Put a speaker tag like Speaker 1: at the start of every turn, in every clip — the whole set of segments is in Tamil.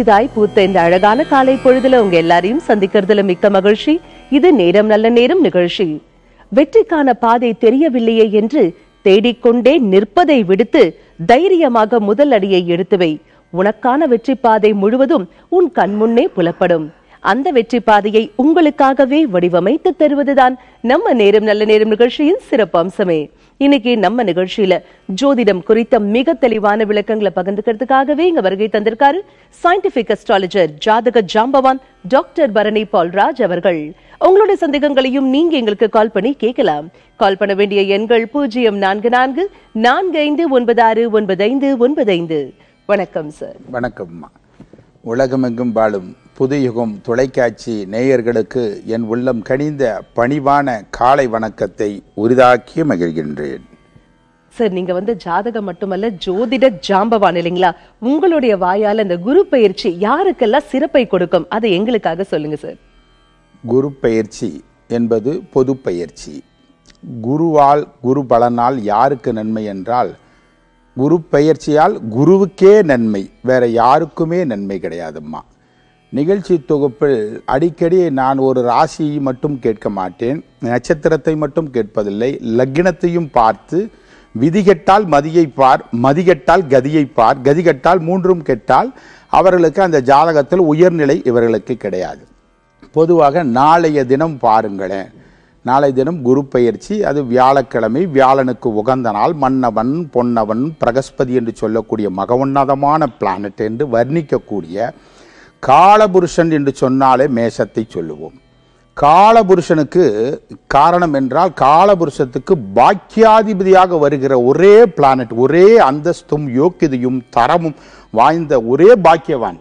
Speaker 1: புதிதாய் பூத்த இந்த அழகான காலை பொழுதுல உங்க எல்லாரையும் சந்திக்கிறதுல மிக்க மகிழ்ச்சி இது நேரம் நல்ல நேரம் நிகழ்ச்சி வெற்றிக்கான பாதை தெரியவில்லையே என்று தேடிக்கொண்டே நிற்பதை விடுத்து தைரியமாக முதல் அடியை எடுத்து வை உனக்கான வெற்றி பாதை முழுவதும் உன் கண்முன்னே புலப்படும் அந்த வெற்றி பாதையை உங்களுக்காகவே வடிவமைத்து தருவதுதான் நம்ம நேரம் நல்ல நேரம் நிகழ்ச்சியின் சிறப்பு அம்சமே இன்னைக்கு நம்ம நிகழ்ச்சியில ஜோதிடம் குறித்த மிக தெளிவான விளக்கங்களை பகிர்ந்துக்கிறதுக்காகவே இங்க வருகை தந்திருக்காரு சயின்டிபிக் அஸ்ட்ராலஜர் ஜாதக ஜாம்பவான் டாக்டர் பரணி பால்ராஜ் அவர்கள் உங்களுடைய சந்தேகங்களையும் நீங்க எங்களுக்கு கால் பண்ணி கேட்கலாம் கால் பண்ண வேண்டிய எண்கள் பூஜ்ஜியம் நான்கு நான்கு நான்கு ஐந்து ஒன்பது ஆறு ஒன்பது ஐந்து ஒன்பது ஐந்து வணக்கம் சார்
Speaker 2: வணக்கம்மா உலகமெங்கும் வாழும் புதுயுகம் தொலைக்காட்சி நேயர்களுக்கு என் உள்ளம் கனிந்த பணிவான காலை வணக்கத்தை உரிதாக்கி மகிழ்கின்றேன்
Speaker 1: சார் நீங்க வந்து ஜாதகம் மட்டுமல்ல ஜோதிட ஜாம்பவான் இல்லைங்களா உங்களுடைய வாயால இந்த குரு பயிற்சி யாருக்கெல்லாம் சிறப்பை கொடுக்கும் அதை எங்களுக்காக சொல்லுங்க சார்
Speaker 2: குரு பயிற்சி என்பது பொது பயிற்சி குருவால் குரு பலனால் யாருக்கு நன்மை என்றால் குரு பயிற்சியால் குருவுக்கே நன்மை வேற யாருக்குமே நன்மை கிடையாதும்மா நிகழ்ச்சி தொகுப்பில் அடிக்கடி நான் ஒரு ராசியை மட்டும் கேட்க மாட்டேன் நட்சத்திரத்தை மட்டும் கேட்பதில்லை லக்னத்தையும் பார்த்து விதி கெட்டால் மதியை பார் மதி கெட்டால் கதியை பார் கதி கெட்டால் மூன்றும் கெட்டால் அவர்களுக்கு அந்த ஜாதகத்தில் உயர்நிலை இவர்களுக்கு கிடையாது பொதுவாக நாளைய தினம் பாருங்களேன் நாளை தினம் குரு பயிற்சி அது வியாழக்கிழமை வியாழனுக்கு உகந்த நாள் மன்னவன் பொன்னவன் பிரகஸ்பதி என்று சொல்லக்கூடிய மகவுன்னதமான பிளானட் என்று வர்ணிக்கக்கூடிய காலபுருஷன் என்று சொன்னாலே மேஷத்தை சொல்லுவோம் காலபுருஷனுக்கு காரணம் என்றால் காலபுருஷத்துக்கு பாக்கியாதிபதியாக வருகிற ஒரே பிளானட் ஒரே அந்தஸ்தும் யோக்கியதையும் தரமும் வாய்ந்த ஒரே பாக்கியவான்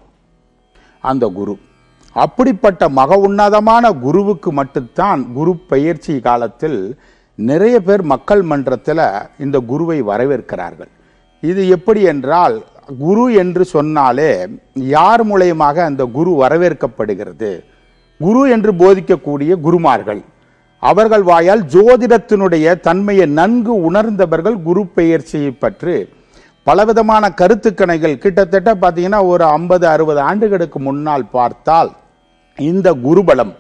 Speaker 2: அந்த குரு அப்படிப்பட்ட மக உன்னதமான குருவுக்கு மட்டும்தான் குரு பயிற்சி காலத்தில் நிறைய பேர் மக்கள் மன்றத்தில் இந்த குருவை வரவேற்கிறார்கள் இது எப்படி என்றால் குரு என்று சொன்னாலே யார் மூலயமாக அந்த குரு வரவேற்கப்படுகிறது குரு என்று போதிக்கக்கூடிய குருமார்கள் அவர்கள் வாயால் ஜோதிடத்தினுடைய தன்மையை நன்கு உணர்ந்தவர்கள் குரு பெயர்ச்சியை பற்றி பலவிதமான கருத்துக்கணைகள் கிட்டத்தட்ட பார்த்தீங்கன்னா ஒரு ஐம்பது அறுபது ஆண்டுகளுக்கு முன்னால் பார்த்தால் இந்த குருபலம்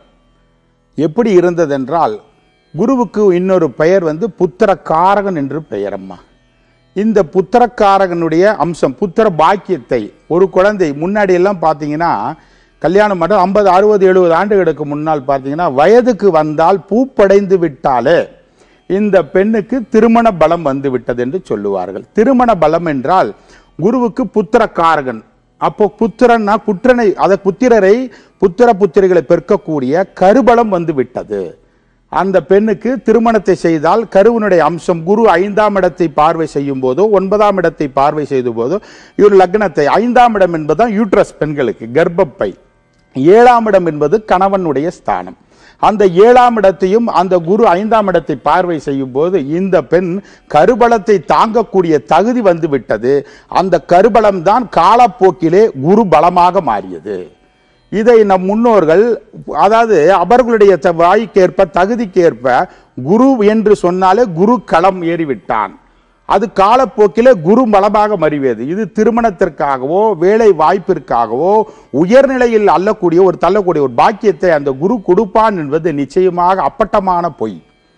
Speaker 2: எப்படி இருந்ததென்றால் குருவுக்கு இன்னொரு பெயர் வந்து புத்திரக்காரகன் என்று பெயரம்மா இந்த புத்திரக்காரகனுடைய அம்சம் புத்திர பாக்கியத்தை ஒரு குழந்தை முன்னாடி எல்லாம் பார்த்தீங்கன்னா கல்யாணம் மட்டும் ஐம்பது அறுபது எழுபது ஆண்டுகளுக்கு முன்னால் பார்த்தீங்கன்னா வயதுக்கு வந்தால் பூப்படைந்து விட்டாலே இந்த பெண்ணுக்கு திருமண பலம் வந்து விட்டது என்று சொல்லுவார்கள் திருமண பலம் என்றால் குருவுக்கு புத்திரக்காரகன் அப்போ புத்திரன்னா புத்திரனை அதை புத்திரரை புத்திர புத்திரிகளை பெருக்கக்கூடிய கருபலம் வந்து விட்டது அந்த பெண்ணுக்கு திருமணத்தை செய்தால் கருவினுடைய அம்சம் குரு ஐந்தாம் இடத்தை பார்வை செய்யும் போதோ ஒன்பதாம் இடத்தை பார்வை செய்த போதோ இவர் லக்னத்தை ஐந்தாம் இடம் என்பதுதான் யூட்ரஸ் பெண்களுக்கு கர்ப்பப்பை ஏழாம் இடம் என்பது கணவனுடைய ஸ்தானம் அந்த ஏழாம் இடத்தையும் அந்த குரு ஐந்தாம் இடத்தை பார்வை செய்யும் போது இந்த பெண் கருபலத்தை தாங்கக்கூடிய தகுதி வந்து விட்டது அந்த கருபலம் தான் காலப்போக்கிலே குரு பலமாக மாறியது இதை நம் முன்னோர்கள் அதாவது அவர்களுடைய த- வாய்க்கேற்ப தகுதிக்கேற்ப குரு என்று சொன்னாலே குரு களம் ஏறிவிட்டான் அது காலப்போக்கிலே குரு பலமாக மறிவியது இது திருமணத்திற்காகவோ வேலை வாய்ப்பிற்காகவோ உயர்நிலையில் அல்லக்கூடிய ஒரு தள்ளக்கூடிய ஒரு பாக்கியத்தை அந்த குரு கொடுப்பான் என்பது நிச்சயமாக அப்பட்டமான பொய்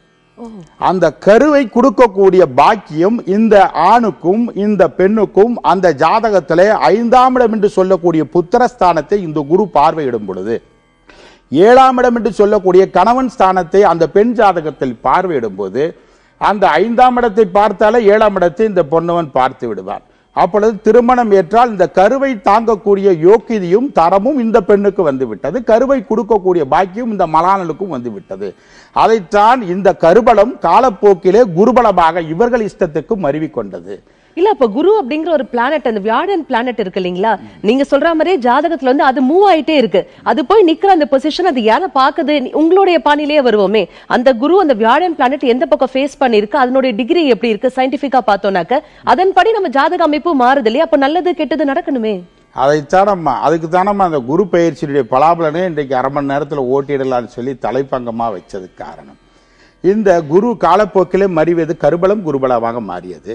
Speaker 2: அந்த கருவை கொடுக்கக்கூடிய பாக்கியம் இந்த ஆணுக்கும் இந்த பெண்ணுக்கும் அந்த ஜாதகத்திலே ஐந்தாம் இடம் என்று சொல்லக்கூடிய புத்திரஸ்தானத்தை இந்த குரு பார்வையிடும் பொழுது ஏழாம் இடம் என்று சொல்லக்கூடிய கணவன் ஸ்தானத்தை அந்த பெண் ஜாதகத்தில் பார்வையிடும் போது அந்த ஐந்தாம் இடத்தை பார்த்தாலே ஏழாம் இடத்தை இந்த பொன்னவன் பார்த்து விடுவார் அப்பொழுது திருமணம் ஏற்றால் இந்த கருவை தாங்கக்கூடிய யோக்கியதையும் தரமும் இந்த பெண்ணுக்கு வந்து விட்டது கருவை கொடுக்கக்கூடிய பாக்கியம் இந்த மலானலுக்கும் வந்து விட்டது அதைத்தான் இந்த கருபலம் காலப்போக்கிலே குருபலமாக இவர்கள் இஷ்டத்துக்கு மருவிக்கொண்டது
Speaker 1: இல்ல அப்ப குரு அப்படிங்கிற ஒரு பிளானட் அந்த வியாழன் பிளானட் இருக்கு இல்லைங்களா நீங்க சொல்ற மாதிரியே ஜாதகத்துல வந்து அது மூவ் ஆயிட்டே இருக்கு அது போய் நிக்கிற அந்த பொசிஷன் அது யாரை பாக்குது உங்களுடைய பாணிலேயே வருவோமே அந்த குரு அந்த வியாழன் பிளானட் எந்த பக்கம் ஃபேஸ் பண்ணிருக்கு அதனுடைய டிகிரி எப்படி இருக்கு சயின்டிபிக்கா பார்த்தோம்னாக்க அதன்படி நம்ம ஜாதக அமைப்பு மாறுது இல்லையா அப்ப நல்லது கெட்டது நடக்கணுமே
Speaker 2: அதைத்தான் நம்ம அதுக்கு தான் நம்ம அந்த குரு பயிற்சியுடைய பலாபலனே இன்றைக்கு அரை மணி நேரத்தில் ஓட்டிடலாம்னு சொல்லி தலைப்பங்கமா வச்சதுக்கு காரணம் இந்த குரு காலப்போக்கிலே மறிவது கருபலம் குருபலமாக மாறியது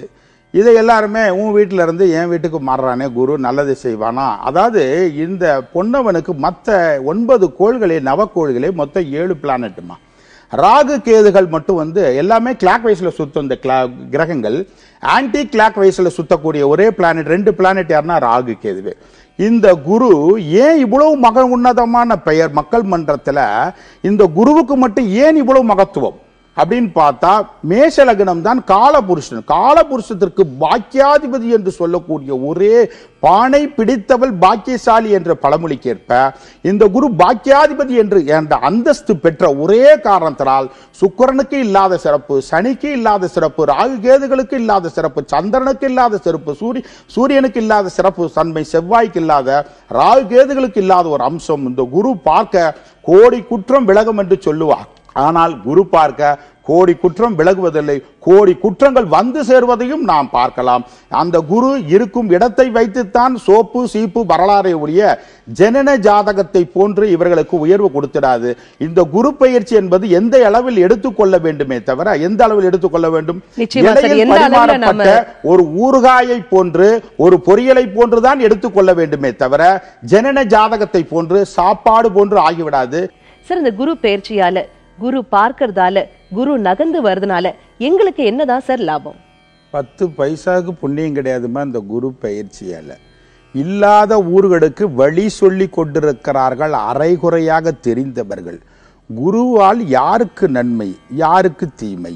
Speaker 2: இதை எல்லாருமே உன் வீட்டில இருந்து என் வீட்டுக்கு மாறுறானே குரு நல்லது செய்வானா அதாவது இந்த பொன்னவனுக்கு மற்ற ஒன்பது கோள்களே நவக்கோள்களே மொத்தம் ஏழு பிளானட்டுமா ராகு கேதுகள் மட்டும் வந்து எல்லாமே கிளாக் வைஸ்ல சுத்தும் இந்த cla- கிரகங்கள் ஆன்டி கிளாக் வைஸ்ல சுத்தக்கூடிய ஒரே பிளானட் ரெண்டு பிளானட் யாருன்னா ராகு கேதுவே இந்த குரு ஏன் இவ்வளவு மக உன்னதமான பெயர் மக்கள் மன்றத்துல இந்த குருவுக்கு மட்டும் ஏன் இவ்வளவு மகத்துவம் அப்படின்னு பார்த்தா மேஷ லக்னம் தான் காலபுருஷன் காலபுருஷத்திற்கு பாக்கியாதிபதி என்று சொல்லக்கூடிய ஒரே பானை பிடித்தவள் பாக்கியசாலி என்ற பழமொழிக்கேற்ப இந்த குரு பாக்கியாதிபதி என்று என்ற அந்தஸ்து பெற்ற ஒரே காரணத்தினால் சுக்கிரனுக்கு இல்லாத சிறப்பு சனிக்கு இல்லாத சிறப்பு ராகு கேதுகளுக்கு இல்லாத சிறப்பு சந்திரனுக்கு இல்லாத சிறப்பு சூரிய சூரியனுக்கு இல்லாத சிறப்பு தன்மை செவ்வாய்க்கு இல்லாத ராகு கேதுகளுக்கு இல்லாத ஒரு அம்சம் இந்த குரு பார்க்க கோடி குற்றம் விலகும் என்று சொல்லுவார் ஆனால் குரு பார்க்க கோடி குற்றம் விலகுவதில்லை கோடி குற்றங்கள் வந்து சேர்வதையும் நாம் பார்க்கலாம் அந்த குரு இருக்கும் இடத்தை வைத்துத்தான் சோப்பு சீப்பு வரலாறை உடைய ஜனன ஜாதகத்தை போன்று இவர்களுக்கு உயர்வு கொடுத்திடாது இந்த குரு பயிற்சி என்பது எந்த அளவில் எடுத்துக்கொள்ள வேண்டுமே தவிர எந்த அளவில் எடுத்துக்கொள்ள வேண்டும்
Speaker 1: நிச்சயமா சார்,
Speaker 2: இடையில்
Speaker 1: எந்த அளவுல
Speaker 2: பரிமாறப்பட்ட ஒரு ஊறுகாயை போன்று ஒரு பொரியலை போன்றுதான் எடுத்துக்கொள்ள வேண்டுமே தவிர ஜனன ஜாதகத்தை போன்று சாப்பாடு போன்று ஆகிவிடாது
Speaker 1: சார் இந்த குரு பயிற்சியால குரு பார்க்கறதால குரு நகர்ந்து வர்றதுனால எங்களுக்கு என்னதான் சார் லாபம்
Speaker 2: பத்து பைசாவுக்கு புண்ணியம் கிடையாதுமா இந்த குரு பயிற்சியால இல்லாத ஊர்களுக்கு வழி சொல்லி கொண்டிருக்கிறார்கள் அரைகுறையாக தெரிந்தவர்கள் குருவால் யாருக்கு நன்மை யாருக்கு தீமை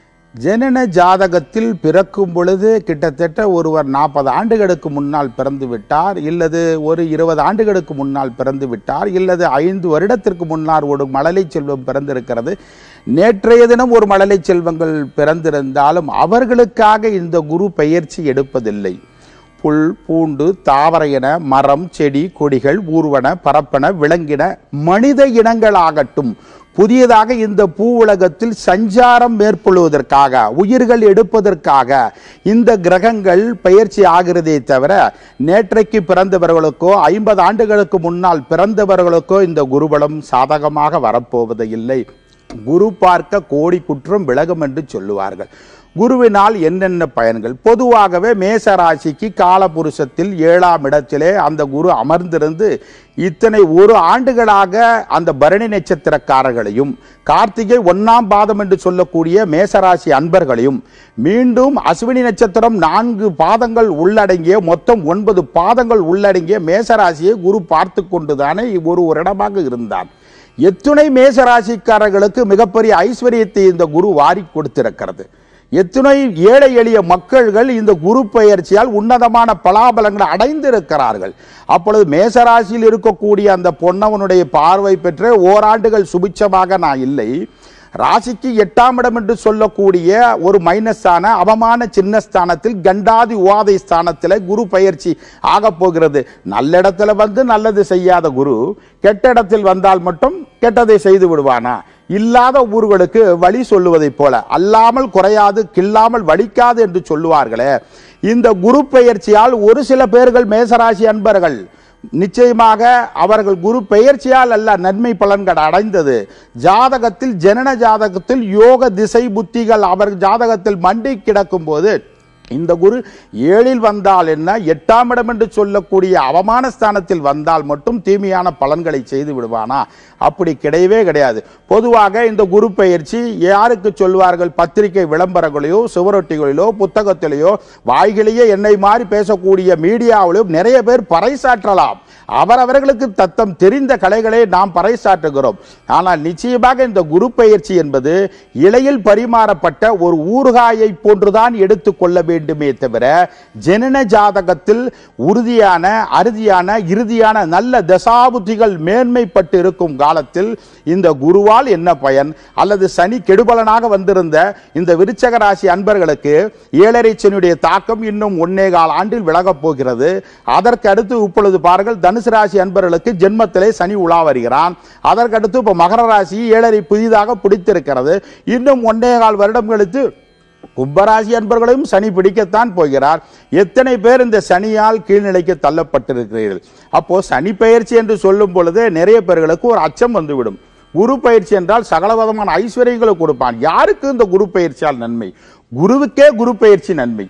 Speaker 2: ஜனன ஜாதகத்தில் பிறக்கும் பொழுது கிட்டத்தட்ட ஒருவர் நாற்பது ஆண்டுகளுக்கு முன்னால் பிறந்து விட்டார் இல்லது ஒரு இருபது ஆண்டுகளுக்கு முன்னால் பிறந்து விட்டார் இல்லது ஐந்து வருடத்திற்கு முன்னால் ஒரு மழலை செல்வம் பிறந்திருக்கிறது நேற்றைய தினம் ஒரு மழலை செல்வங்கள் பிறந்திருந்தாலும் அவர்களுக்காக இந்த குரு பெயர்ச்சி எடுப்பதில்லை புல் பூண்டு தாவர இன மரம் செடி கொடிகள் ஊர்வன பரப்பன விலங்கின மனித இனங்களாகட்டும் புதியதாக இந்த பூ உலகத்தில் சஞ்சாரம் மேற்கொள்வதற்காக உயிர்கள் எடுப்பதற்காக இந்த கிரகங்கள் பயிற்சி ஆகிறதே தவிர நேற்றைக்கு பிறந்தவர்களுக்கோ ஐம்பது ஆண்டுகளுக்கு முன்னால் பிறந்தவர்களுக்கோ இந்த குருபலம் சாதகமாக வரப்போவது இல்லை குரு பார்க்க கோடி குற்றம் விலகும் என்று சொல்லுவார்கள் குருவினால் என்னென்ன பயன்கள் பொதுவாகவே மேச ராசிக்கு காலபுருஷத்தில் ஏழாம் இடத்திலே அந்த குரு அமர்ந்திருந்து இத்தனை ஒரு ஆண்டுகளாக அந்த பரணி நட்சத்திரக்காரர்களையும் கார்த்திகை ஒன்னாம் பாதம் என்று சொல்லக்கூடிய மேசராசி அன்பர்களையும் மீண்டும் அஸ்வினி நட்சத்திரம் நான்கு பாதங்கள் உள்ளடங்கிய மொத்தம் ஒன்பது பாதங்கள் உள்ளடங்கிய மேசராசியை குரு பார்த்து கொண்டுதானே ஒரு ஒரு இடமாக இருந்தார் எத்துணை மேசராசிக்காரர்களுக்கு மிகப்பெரிய ஐஸ்வர்யத்தை இந்த குரு வாரி கொடுத்திருக்கிறது எத்துணை ஏழை எளிய மக்கள்கள் இந்த குரு பெயர்ச்சியால் உன்னதமான பலாபலங்களை அடைந்திருக்கிறார்கள் அப்பொழுது மேசராசியில் இருக்கக்கூடிய அந்த பொன்னவனுடைய பார்வை பெற்ற ஓராண்டுகள் சுபிச்சமாக நான் இல்லை ராசிக்கு எட்டாம் இடம் என்று சொல்லக்கூடிய ஒரு மைனஸான அவமான சின்ன ஸ்தானத்தில் கண்டாதி உவாதை ஸ்தானத்தில் குரு பயிற்சி ஆக போகிறது நல்ல இடத்துல வந்து நல்லது செய்யாத குரு கெட்ட இடத்தில் வந்தால் மட்டும் கெட்டதை செய்து விடுவானா இல்லாத ஊர்களுக்கு வழி சொல்லுவதைப் போல அல்லாமல் குறையாது கில்லாமல் வடிக்காது என்று சொல்லுவார்களே இந்த குரு பெயர்ச்சியால் ஒரு சில பேர்கள் மேசராசி அன்பர்கள் நிச்சயமாக அவர்கள் குரு பெயர்ச்சியால் அல்ல நன்மை பலன்கள் அடைந்தது ஜாதகத்தில் ஜனன ஜாதகத்தில் யோக திசை புத்திகள் அவர் ஜாதகத்தில் மண்டி கிடக்கும் போது இந்த குரு ஏழில் வந்தால் என்ன எட்டாம் இடம் என்று சொல்லக்கூடிய அவமான ஸ்தானத்தில் வந்தால் மட்டும் தீமையான பலன்களை செய்து விடுவானா அப்படி கிடையவே கிடையாது பொதுவாக இந்த குரு பயிற்சி யாருக்கு சொல்வார்கள் பத்திரிகை விளம்பரங்களையோ சுவரொட்டிகளிலோ புத்தகத்திலேயோ வாய்களிலேயே என்னை மாதிரி பேசக்கூடிய மீடியாவிலும் நிறைய பேர் பறைசாற்றலாம் அவரவர்களுக்கு தத்தம் தெரிந்த கலைகளை நாம் பறைசாற்றுகிறோம் ஆனால் நிச்சயமாக இந்த குரு பயிற்சி என்பது இலையில் பரிமாறப்பட்ட ஒரு ஊறுகாயை போன்றுதான் எடுத்துக்கொள்ள வேண்டுமே தவிர ஜனன ஜாதகத்தில் உறுதியான அறுதியான இறுதியான நல்ல தசாபுத்திகள் மேன்மைப்பட்டு இருக்கும் காலத்தில் இந்த குருவால் என்ன பயன் அல்லது சனி கெடுபலனாக வந்திருந்த இந்த விருச்சக ராசி அன்பர்களுக்கு ஏழரை சனியுடைய தாக்கம் இன்னும் ஒன்னே கால் ஆண்டில் விலகப் போகிறது அதற்கு அடுத்து இப்பொழுது பாருங்கள் தனுசு ராசி அன்பர்களுக்கு ஜென்மத்திலே சனி உலா வருகிறான் அதற்கு அடுத்து இப்ப மகர ராசி ஏழரை புதிதாக பிடித்திருக்கிறது இன்னும் ஒன்னே கால் வருடம் கழித்து கும்பராசி அன்பர்களையும் சனி பிடிக்கத்தான் போகிறார் எத்தனை பேர் இந்த சனியால் கீழ்நிலைக்கு தள்ளப்பட்டிருக்கிறீர்கள் அப்போ சனி பயிற்சி என்று சொல்லும் பொழுது நிறைய பேர்களுக்கு ஒரு அச்சம் வந்துவிடும் குரு பயிற்சி என்றால் சகலவிதமான ஐஸ்வர்யங்களை கொடுப்பான் யாருக்கு இந்த குரு பயிற்சியால் நன்மை குருவுக்கே குரு பயிற்சி நன்மை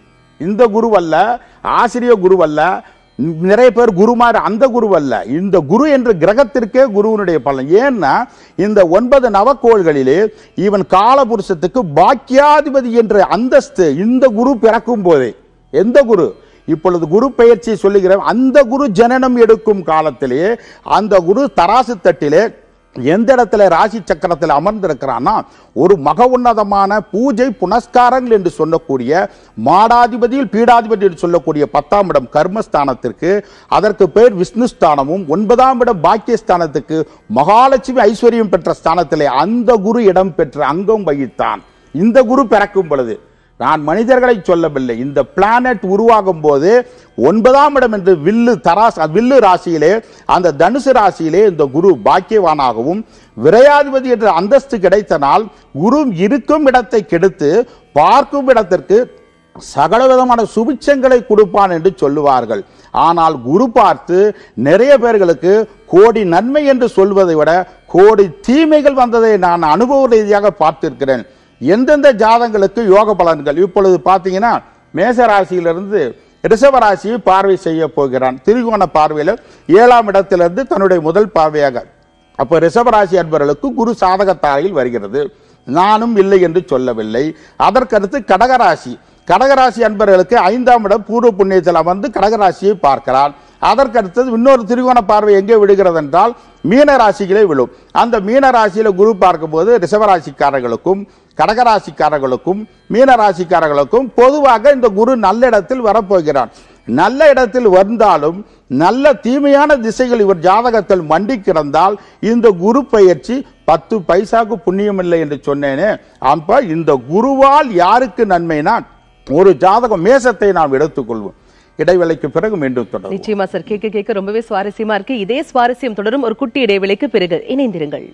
Speaker 2: இந்த குரு அல்ல ஆசிரிய குரு அல்ல நிறைய பேர் குருமார் அந்த குரு அல்ல இந்த குரு என்ற கிரகத்திற்கே குருவனுடைய பலன் ஏன்னா இந்த ஒன்பது நவக்கோள்களிலே இவன் காலபுருஷத்துக்கு பாக்கியாதிபதி என்ற அந்தஸ்து இந்த குரு பிறக்கும் போதே எந்த குரு இப்பொழுது குரு பெயர்ச்சி சொல்லுகிற அந்த குரு ஜனனம் எடுக்கும் காலத்திலே அந்த குரு தராசு தட்டிலே எந்த இடத்துல ராசி சக்கரத்தில் அமர்ந்திருக்கிறான்னா ஒரு மக உன்னதமான பூஜை புனஸ்காரங்கள் என்று சொல்லக்கூடிய மாடாதிபதியில் பீடாதிபதி என்று சொல்லக்கூடிய பத்தாம் இடம் கர்மஸ்தானத்திற்கு அதற்கு பேர் விஷ்ணு ஸ்தானமும் ஒன்பதாம் இடம் பாக்கியஸ்தானத்துக்கு மகாலட்சுமி ஐஸ்வர்யம் பெற்ற ஸ்தானத்திலே அந்த குரு இடம் பெற்ற அங்கம் வகித்தான் இந்த குரு பிறக்கும் பொழுது நான் மனிதர்களை சொல்லவில்லை இந்த பிளானட் உருவாகும் போது ஒன்பதாம் இடம் என்று வில்லு தராஸ் வில்லு ராசியிலே அந்த தனுசு ராசியிலே இந்த குரு பாக்கியவானாகவும் விரையாதிபதி என்ற அந்தஸ்து கிடைத்தனால் குரு இருக்கும் இடத்தை கெடுத்து பார்க்கும் இடத்திற்கு சகல விதமான சுபிச்சங்களை கொடுப்பான் என்று சொல்லுவார்கள் ஆனால் குரு பார்த்து நிறைய பேர்களுக்கு கோடி நன்மை என்று சொல்வதை விட கோடி தீமைகள் வந்ததை நான் அனுபவ ரீதியாக பார்த்திருக்கிறேன் எந்தெந்த ஜாதங்களுக்கு யோக பலன்கள் இப்பொழுது பார்த்தீங்கன்னா மேச ராசியிலிருந்து ரிஷப ராசியை பார்வை செய்ய போகிறான் திரிகோண பார்வையில் ஏழாம் இடத்திலிருந்து தன்னுடைய முதல் பார்வையாக அப்போ ரிஷபராசி அன்பர்களுக்கு குரு சாதகத்தாரையில் வருகிறது நானும் இல்லை என்று சொல்லவில்லை அதற்கடுத்து கடகராசி கடகராசி அன்பர்களுக்கு ஐந்தாம் இடம் பூர்வ புண்ணியத்தில் அமர்ந்து கடகராசியை பார்க்கிறான் அதற்கடுத்தது இன்னொரு திரிகோண பார்வை எங்கே விடுகிறது என்றால் மீன ராசிகளே விழும் அந்த மீன ராசியில குரு பார்க்கும்போது ரிஷபராசிக்காரர்களுக்கும் கடகராசிக்காரர்களுக்கும் மீன ராசிக்காரர்களுக்கும் பொதுவாக இந்த குரு நல்ல இடத்தில் வரப்போகிறான் நல்ல இடத்தில் வந்தாலும் நல்ல தீமையான திசைகள் இவர் ஜாதகத்தில் மண்டி கிடந்தால் இந்த குரு பயிற்சி பத்து பைசாக்கு புண்ணியம் இல்லை என்று சொன்னேனே அப்ப இந்த குருவால் யாருக்கு நன்மைனா ஒரு ஜாதகம் மேசத்தை நாம் எடுத்துக்கொள்வோம் இடைவேளைக்கு பிறகு மீண்டும் தொடரும்
Speaker 1: நிச்சயமா சார் கேட்க கேட்க ரொம்பவே சுவாரஸ்யமா இருக்கு இதே சுவாரஸ்யம் தொடரும் ஒரு குட்டி இடைவேளைக்கு பிறகு இணைந்திருங்கள்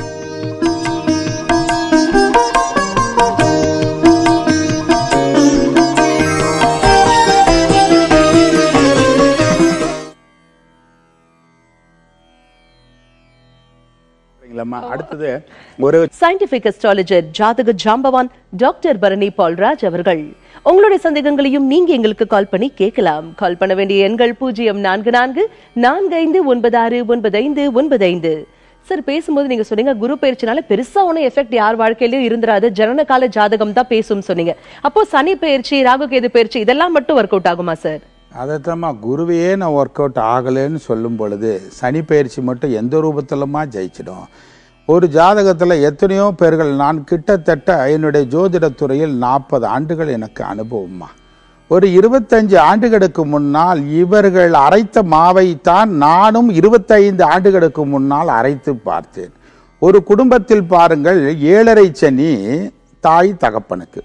Speaker 2: சரிங்களாம்மா? அடுத்தது ஒரு
Speaker 1: சயின்டிபிக் அஸ்ட்ராலஜர் ஜாதக ஜாம்பவான் டாக்டர் பரணி பால்ராஜ் அவர்கள் உங்களுடைய சந்தேகங்களையும் நீங்க எங்களுக்கு கால் பண்ணி கேட்கலாம் கால் பண்ண வேண்டிய எண்கள் பூஜ்ஜியம் நான்கு நான்கு நான்கு ஐந்து ஒன்பது ஆறு ஒன்பது ஐந்து ஒன்பது ஐந்து சார் பேசும்போது நீங்க சொன்னீங்க குரு பயிற்சினால பெருசா ஒன்னும் எஃபெக்ட் யார் வாழ்க்கையிலயும் இருந்துராது ஜனன கால ஜாதகம் தான் பேசும் சொன்னீங்க அப்போ சனி பயிற்சி ராகு கேது பயிற்சி இதெல்லாம் மட்டும் ஒர்க் அவுட் ஆகுமா சார்
Speaker 2: அதைத்தாம்மா குருவையே நான் ஒர்க் அவுட் ஆகலைன்னு சொல்லும் பொழுது சனி பயிற்சி மட்டும் எந்த ரூபத்திலுமா ஜெயிச்சிடும் ஒரு ஜாதகத்தில் எத்தனையோ பேர்கள் நான் கிட்டத்தட்ட என்னுடைய ஜோதிடத் துறையில் நாற்பது ஆண்டுகள் எனக்கு அனுபவம்மா ஒரு இருபத்தஞ்சு ஆண்டுகளுக்கு முன்னால் இவர்கள் அரைத்த மாவைத்தான் நானும் இருபத்தைந்து ஆண்டுகளுக்கு முன்னால் அரைத்து பார்த்தேன் ஒரு குடும்பத்தில் பாருங்கள் ஏழரை சனி தாய் தகப்பனுக்கு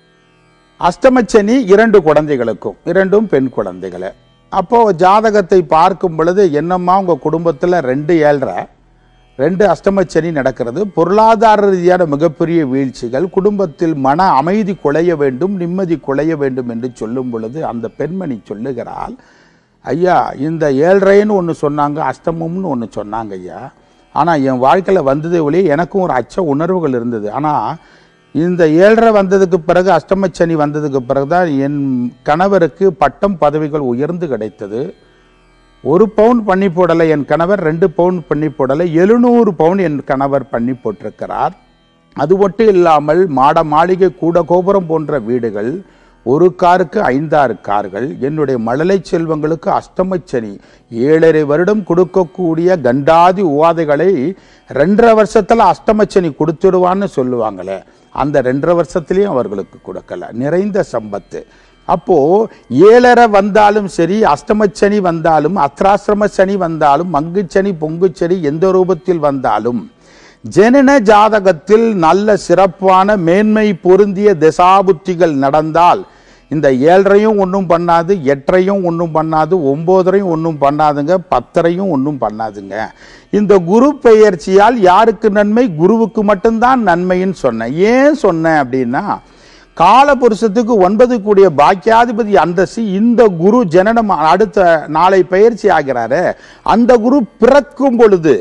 Speaker 2: அஷ்டமச்சனி இரண்டு குழந்தைகளுக்கும் இரண்டும் பெண் குழந்தைகளை அப்போ ஜாதகத்தை பார்க்கும் பொழுது என்னம்மா உங்க குடும்பத்துல ரெண்டு ஏழ்ரை ரெண்டு அஷ்டமச்சனி நடக்கிறது பொருளாதார ரீதியான மிகப்பெரிய வீழ்ச்சிகள் குடும்பத்தில் மன அமைதி குலைய வேண்டும் நிம்மதி குலைய வேண்டும் என்று சொல்லும் பொழுது அந்த பெண்மணி சொல்லுகிறாள் ஐயா இந்த ஏழ்ரைன்னு ஒன்று சொன்னாங்க அஷ்டமம்னு ஒன்று சொன்னாங்க ஐயா ஆனால் என் வாழ்க்கையில் வந்ததே ஒழிய எனக்கும் ஒரு அச்ச உணர்வுகள் இருந்தது ஆனால் இந்த ஏழரை வந்ததுக்கு பிறகு அஷ்டமச்சனி வந்ததுக்கு பிறகுதான் என் கணவருக்கு பட்டம் பதவிகள் உயர்ந்து கிடைத்தது ஒரு பவுன் பண்ணி போடலை என் கணவர் ரெண்டு பவுன் பண்ணி போடலை எழுநூறு பவுன் என் கணவர் பண்ணி போட்டிருக்கிறார் அது மட்டும் இல்லாமல் மாட மாளிகை கூட கோபுரம் போன்ற வீடுகள் ஒரு காருக்கு ஐந்தாறு கார்கள் என்னுடைய மழலை செல்வங்களுக்கு அஷ்டமச்சனி ஏழரை வருடம் கொடுக்கக்கூடிய கண்டாதி உவாதைகளை ரெண்டரை வருஷத்துல அஷ்டமச்சனி கொடுத்துடுவான்னு சொல்லுவாங்களே அந்த ரெண்டரை வருஷத்துலயும் அவர்களுக்கு கொடுக்கல நிறைந்த சம்பத்து அப்போ ஏழரை வந்தாலும் சரி அஷ்டமச்சனி வந்தாலும் அத்ராசிரம சனி வந்தாலும் மங்குச்சனி பொங்குச்சனி எந்த ரூபத்தில் வந்தாலும் ஜனன ஜாதகத்தில் நல்ல சிறப்பான மேன்மை பொருந்திய திசாபுத்திகள் நடந்தால் இந்த ஏழரையும் ஒன்றும் பண்ணாது எட்டரையும் ஒன்றும் பண்ணாது ஒம்போதரையும் ஒன்றும் பண்ணாதுங்க பத்தரையும் ஒன்றும் பண்ணாதுங்க இந்த குரு பெயர்ச்சியால் யாருக்கு நன்மை குருவுக்கு மட்டும்தான் நன்மைன்னு சொன்னேன் ஏன் சொன்னேன் அப்படின்னா காலபுருஷத்துக்கு ஒன்பது கூடிய பாக்கியாதிபதி அந்தஸ்து இந்த குரு ஜனனம் அடுத்த நாளை பயிற்சி ஆகிறாரு அந்த குரு பிறக்கும் பொழுது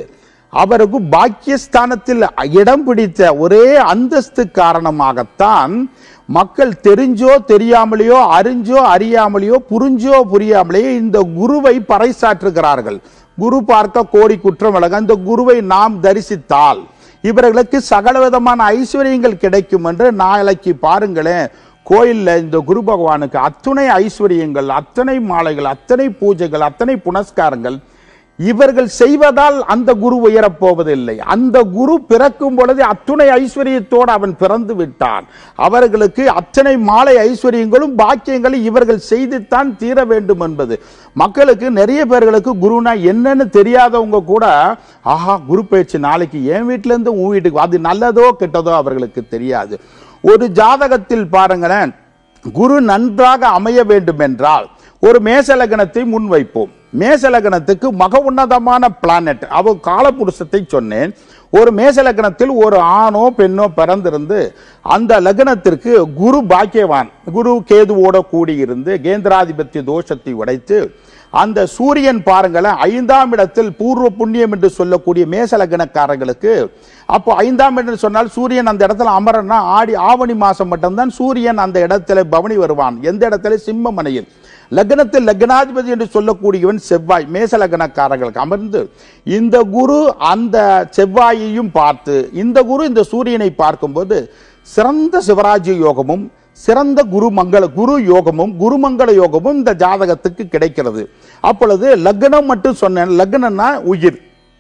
Speaker 2: அவருக்கு பாக்கியஸ்தானத்தில் இடம் பிடித்த ஒரே அந்தஸ்து காரணமாகத்தான் மக்கள் தெரிஞ்சோ தெரியாமலேயோ அறிஞ்சோ அறியாமலேயோ புரிஞ்சோ புரியாமலேயோ இந்த குருவை பறைசாற்றுகிறார்கள் குரு பார்க்க கோடி குற்றம் விலக அந்த குருவை நாம் தரிசித்தால் இவர்களுக்கு சகலவிதமான ஐஸ்வர்யங்கள் கிடைக்கும் என்று நாளைக்கு பாருங்களேன் கோயில்ல இந்த குரு பகவானுக்கு அத்துணை ஐஸ்வர்யங்கள் அத்தனை மாலைகள் அத்தனை பூஜைகள் அத்தனை புனஸ்காரங்கள் இவர்கள் செய்வதால் அந்த குரு உயரப் போவதில்லை அந்த குரு பிறக்கும் பொழுது அத்துணை ஐஸ்வர்யத்தோடு அவன் பிறந்து விட்டான் அவர்களுக்கு அத்தனை மாலை ஐஸ்வர்யங்களும் பாக்கியங்களும் இவர்கள் செய்துத்தான் தீர வேண்டும் என்பது மக்களுக்கு நிறைய பேர்களுக்கு குருனா என்னன்னு தெரியாதவங்க கூட ஆஹா குரு பயிற்சி நாளைக்கு என் வீட்டுல இருந்து உன் வீட்டுக்கு வா. அது நல்லதோ கெட்டதோ அவர்களுக்கு தெரியாது ஒரு ஜாதகத்தில் பாருங்களேன் குரு நன்றாக அமைய வேண்டும் என்றால் ஒரு மேசலகணத்தை முன்வைப்போம் மேசலகணத்துக்கு மக உன்னதமான பிளானட் அவ காலபுருஷத்தை சொன்னேன் ஒரு மேசலகணத்தில் ஒரு ஆணோ பெண்ணோ பிறந்திருந்து அந்த லக்னத்திற்கு குரு பாக்கியவான் குரு கேதுவோட கூடியிருந்து கேந்திராதிபத்திய தோஷத்தை உடைத்து அந்த சூரியன் பாருங்களேன் ஐந்தாம் இடத்தில் பூர்வ புண்ணியம் என்று சொல்லக்கூடிய மேசலகணக்காரர்களுக்கு அப்போ ஐந்தாம் இடம் சொன்னால் சூரியன் அந்த இடத்துல அமரன்னா ஆடி ஆவணி மாசம் மட்டும்தான் சூரியன் அந்த இடத்துல பவனி வருவான் எந்த இடத்துல சிம்மமனையில் லக்னத்தில் லக்னாதிபதி என்று சொல்லக்கூடியவன் செவ்வாய் மேச லக்னக்காரர்களுக்கு அமர்ந்து இந்த குரு அந்த செவ்வாயையும் பார்த்து இந்த குரு இந்த சூரியனை பார்க்கும்போது சிறந்த சிவராஜ்ய யோகமும் சிறந்த குரு மங்கள குரு யோகமும் குருமங்கள யோகமும் இந்த ஜாதகத்துக்கு கிடைக்கிறது அப்பொழுது லக்னம் மட்டும் சொன்னேன் லக்னம்னா உயிர்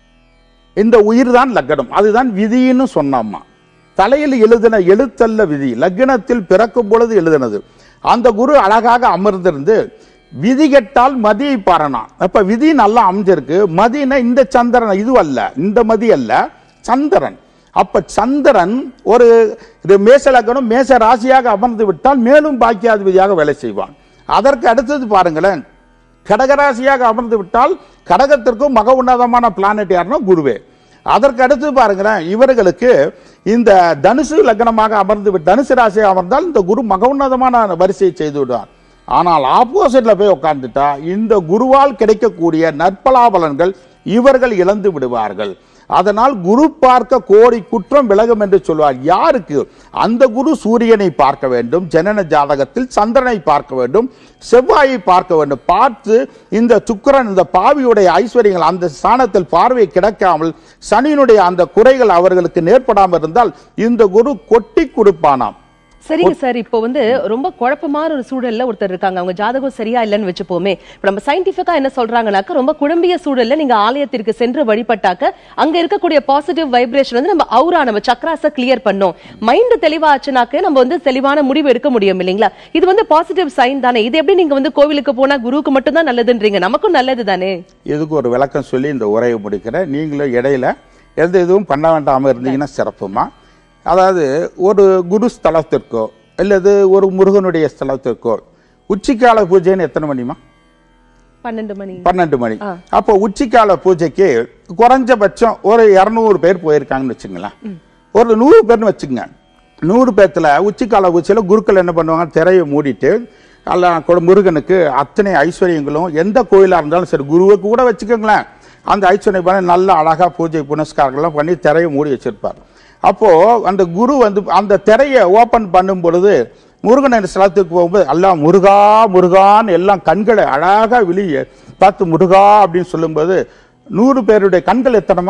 Speaker 2: இந்த உயிர் தான் லக்னம் அதுதான் விதின்னு சொன்னம்மா தலையில் எழுதின எழுத்தல்ல விதி லக்னத்தில் பிறக்கும் பொழுது எழுதினது அந்த குரு அழகாக அமர்ந்திருந்து விதி கெட்டால் மதியை பாரணா அப்ப விதி நல்லா அமைஞ்சிருக்கு மதினா இந்த சந்திரன் இது அல்ல இந்த மதி அல்ல சந்திரன் அப்ப சந்திரன் ஒரு இது மேச லக்னம் மேச ராசியாக அமர்ந்து விட்டால் மேலும் பாக்கியாதிபதியாக வேலை செய்வான் அதற்கு அடுத்தது பாருங்களேன் கடகராசியாக அமர்ந்து விட்டால் கடகத்திற்கும் மக உன்னதமான பிளானட் யாருன்னா குருவே அதற்கு அடுத்து பாருங்களேன் இவர்களுக்கு இந்த தனுசு லக்னமாக அமர்ந்து விட்டு தனுசு ராசியாக அமர்ந்தால் இந்த குரு மக உன்னதமான வரிசையை செய்து விடுவார் ஆனால் ஆப்போசிட்ல போய் உட்கார்ந்துட்டா இந்த குருவால் கிடைக்கக்கூடிய நற்பலாபலன்கள் இவர்கள் இழந்து விடுவார்கள் அதனால் குரு பார்க்க கோடி குற்றம் விலகும் என்று சொல்வார் யாருக்கு அந்த குரு சூரியனை பார்க்க வேண்டும் ஜனன ஜாதகத்தில் சந்திரனை பார்க்க வேண்டும் செவ்வாயை பார்க்க வேண்டும் பார்த்து இந்த சுக்கிரன் இந்த பாவியுடைய ஐஸ்வர்யங்கள் அந்த ஸ்தானத்தில் பார்வை கிடைக்காமல் சனியினுடைய அந்த குறைகள் அவர்களுக்கு நேர்படாமல் இருந்தால் இந்த குரு கொட்டி கொடுப்பானாம்
Speaker 1: சரிங்க சார் இப்போ வந்து ரொம்ப குழப்பமான ஒரு சூழல்ல ஒருத்தர் இருக்காங்க அவங்க ஜாதகம் சரியா இல்லைன்னு வச்சுப்போமே இப்ப நம்ம சயின்டிபிக்கா என்ன சொல்றாங்கன்னாக்க ரொம்ப குழம்பிய சூழல்ல நீங்க ஆலயத்திற்கு சென்று வழிபட்டாக்க அங்க இருக்கக்கூடிய பாசிட்டிவ் வைப்ரேஷன் வந்து நம்ம அவுரா நம்ம சக்ராஸ கிளியர் பண்ணோம் மைண்ட் தெளிவாச்சுனாக்க நம்ம வந்து தெளிவான முடிவு எடுக்க முடியும் இல்லைங்களா இது வந்து பாசிட்டிவ் சைன் தானே இது எப்படி நீங்க வந்து கோவிலுக்கு போனா குருவுக்கு மட்டும் தான் நல்லதுன்றீங்க நமக்கும் நல்லது தானே
Speaker 2: இதுக்கு ஒரு விளக்கம் சொல்லி இந்த உரையை முடிக்கிறேன் நீங்களும் இடையில எந்த இதுவும் பண்ண வேண்டாம இருந்தீங்கன்னா சிறப்புமா அதாவது ஒரு குரு ஸ்தலத்திற்கோ அல்லது ஒரு முருகனுடைய ஸ்தலத்திற்கோ உச்சிக்கால பூஜைன்னு எத்தனை மணிமா
Speaker 1: பன்னெண்டு மணி
Speaker 2: பன்னெண்டு மணி
Speaker 1: ஆ.
Speaker 2: அப்போ உச்சிக்கால பூஜைக்கு குறைஞ்சபட்சம் ஒரு இருநூறு பேர் போயிருக்காங்கன்னு வச்சுங்களேன் ஒரு நூறு பேர்னு வச்சுக்கங்க நூறு பேர்த்துல உச்சிக்கால பூஜையில குருக்கள் என்ன பண்ணுவாங்க திரையை மூடிட்டு எல்லாம் கூட முருகனுக்கு அத்தனை ஐஸ்வர்யங்களும் எந்த கோயிலா இருந்தாலும் சரி குருவை கூட வச்சுக்கோங்களேன் அந்த ஐஸ்வர்யம் பண்ணி நல்ல அழகா பூஜை புனஸ்காரங்கள்லாம் பண்ணி திரையை மூடி வச்சிருப்பார் அப்போ அந்த குரு வந்து அந்த திரையை ஓபன் பண்ணும் பொழுது முருகன் ஸ்தலத்துக்கு போகும்போது எல்லாம் முருகா முருகான்னு எல்லாம் கண்களை அழகா வெளியே பார்த்து முருகா அப்படின்னு சொல்லும்போது நூறு பேருடைய கண்கள் எத்தனமா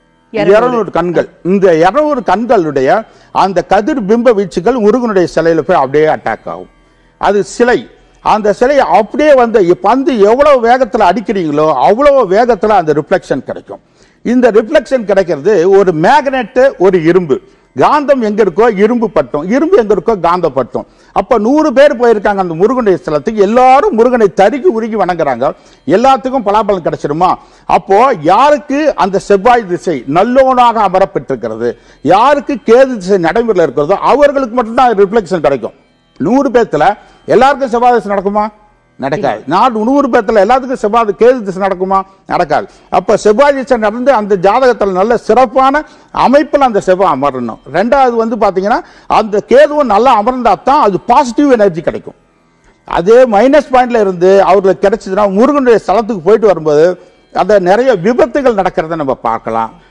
Speaker 2: இருநூறு கண்கள் இந்த இருநூறு கண்களுடைய அந்த கதிர் பிம்ப வீச்சுகள் முருகனுடைய சிலையில போய் அப்படியே அட்டாக் ஆகும் அது சிலை அந்த சிலை அப்படியே வந்து பந்து எவ்வளவு வேகத்துல அடிக்கிறீங்களோ அவ்வளவு வேகத்துல அந்த ரிஃப்ளெக்ஷன் கிடைக்கும் இந்த ரிஃப்ளெக்ஷன் கிடைக்கிறது ஒரு மேக்னெட் ஒரு இரும்பு காந்தம் எங்க இருக்கோ இரும்பு பட்டும் இரும்பு எங்க இருக்கோ காந்த பட்டும் அப்ப நூறு பேர் போயிருக்காங்க அந்த முருகனுடைய ஸ்தலத்துக்கு எல்லாரும் முருகனை தருகி உருகி வணங்குறாங்க எல்லாத்துக்கும் பலாபலன் கிடைச்சிருமா அப்போ யாருக்கு அந்த செவ்வாய் திசை நல்லோனாக அமரப்பட்டிருக்கிறது யாருக்கு கேது திசை நடைமுறையில் இருக்கிறதோ அவர்களுக்கு மட்டும்தான் ரிஃப்ளெக்ஷன் கிடைக்கும் நூறு பேத்துல எல்லாருக்கும் செவ்வாய் திசை நடக்குமா நடக்காது நாடு நூறு பேத்துல எல்லாத்துக்கும் செவ்வாய் கேது திசை நடக்குமா நடக்காது அப்ப செவ்வாய் திசை நடந்து அந்த ஜாதகத்துல நல்ல சிறப்பான அமைப்புல அந்த செவ்வாய் அமரணும் ரெண்டாவது வந்து பாத்தீங்கன்னா அந்த கேதுவும் நல்லா அமர்ந்தா தான் அது பாசிட்டிவ் எனர்ஜி கிடைக்கும் அதே மைனஸ் பாயிண்ட்ல இருந்து அவர்களுக்கு கிடைச்சதுன்னா முருகனுடைய ஸ்தலத்துக்கு போயிட்டு வரும்போது அந்த நிறைய விபத்துகள் நடக்கிறத நம்ம பார்க்கலாம்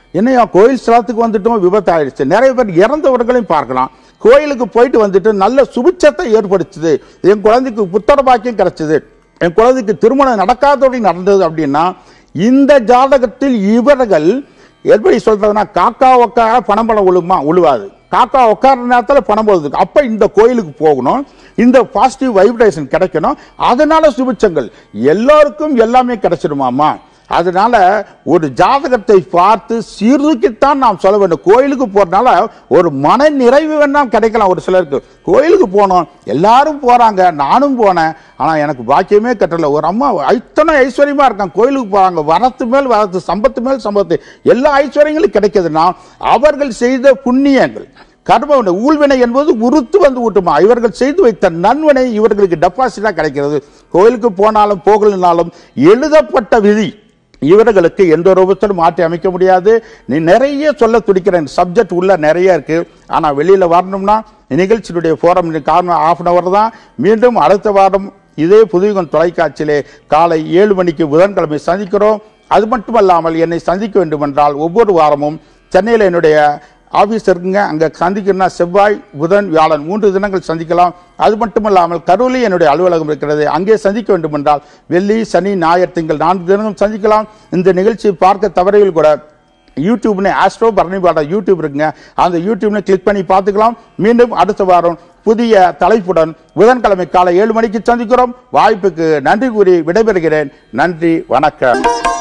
Speaker 2: என்னையா கோயில் ஸ்தலத்துக்கு வந்துட்டோம் விபத்து ஆயிடுச்சு நிறைய பேர் இறந்தவர்களையும் பார்க்கலாம் கோயிலுக்கு போயிட்டு வந்துட்டு நல்ல சுபிச்சத்தை ஏற்படுத்துது என் குழந்தைக்கு புத்தர பாக்கியம் கிடைச்சது என் குழந்தைக்கு திருமணம் நடக்காதபடி நடந்தது அப்படின்னா இந்த ஜாதகத்தில் இவர்கள் எப்படி சொல்றதுன்னா காக்கா உட்கார பணம் பணம் உழுமா உழுவாது காக்கா உட்கார நேரத்தில் பணம் போடுறதுக்கு அப்ப இந்த கோயிலுக்கு போகணும் இந்த பாசிட்டிவ் வைப்ரேஷன் கிடைக்கணும் அதனால சுபிச்சங்கள் எல்லாருக்கும் எல்லாமே கிடைச்சிடுமாமா அதனால ஒரு ஜாதகத்தை பார்த்து சீர்தூக்கித்தான் நாம் சொல்ல வேண்டும் கோயிலுக்கு போறதுனால ஒரு மன நிறைவு வேணா கிடைக்கலாம் ஒரு சிலருக்கு கோயிலுக்கு போனோம் எல்லாரும் போறாங்க நானும் போனேன் ஆனா எனக்கு பாக்கியமே கட்டல ஒரு அம்மா இத்தனை ஐஸ்வர்யமா இருக்காங்க கோயிலுக்கு போறாங்க வரத்து மேல் வரத்து சம்பத்து மேல் சம்பத்து எல்லா ஐஸ்வர்யங்களும் கிடைக்குதுன்னா அவர்கள் செய்த புண்ணியங்கள் கர்மவினை ஊழ்வினை என்பது உறுத்து வந்து ஊட்டுமா இவர்கள் செய்து வைத்த நன்வினை இவர்களுக்கு டெபாசிட்டா கிடைக்கிறது கோயிலுக்கு போனாலும் போகலனாலும் எழுதப்பட்ட விதி இவர்களுக்கு எந்த ரூபத்திலும் மாற்றி அமைக்க முடியாது நீ நிறைய சொல்ல துடிக்கிறேன் சப்ஜெக்ட் உள்ள நிறைய இருக்கு ஆனா வெளியில வரணும்னா நிகழ்ச்சியினுடைய ஃபோரம் காரணம் ஆஃப் அன் அவர் தான் மீண்டும் அடுத்த வாரம் இதே புதுயுகம் தொலைக்காட்சியிலே காலை ஏழு மணிக்கு புதன்கிழமை சந்திக்கிறோம் அது மட்டுமல்லாமல் என்னை சந்திக்க வேண்டும் என்றால் ஒவ்வொரு வாரமும் சென்னையில் என்னுடைய ஆபீஸ் இருக்குங்க அங்க சந்திக்கணும்னா செவ்வாய் புதன் வியாழன் மூன்று தினங்கள் சந்திக்கலாம் அது மட்டுமல்லாமல் கரூரில் என்னுடைய அலுவலகம் இருக்கிறது அங்கே சந்திக்க வேண்டும் என்றால் வெள்ளி சனி ஞாயிறு திங்கள் நான்கு தினங்களும் சந்திக்கலாம் இந்த நிகழ்ச்சியை பார்க்க தவறையில் கூட யூடியூப்னு ஆஸ்ட்ரோ பரணி பாடா யூடியூப் இருக்குங்க அந்த யூடியூப்னு கிளிக் பண்ணி பார்த்துக்கலாம் மீண்டும் அடுத்த வாரம் புதிய தலைப்புடன் புதன்கிழமை காலை ஏழு மணிக்கு சந்திக்கிறோம் வாய்ப்புக்கு நன்றி கூறி விடைபெறுகிறேன் நன்றி வணக்கம்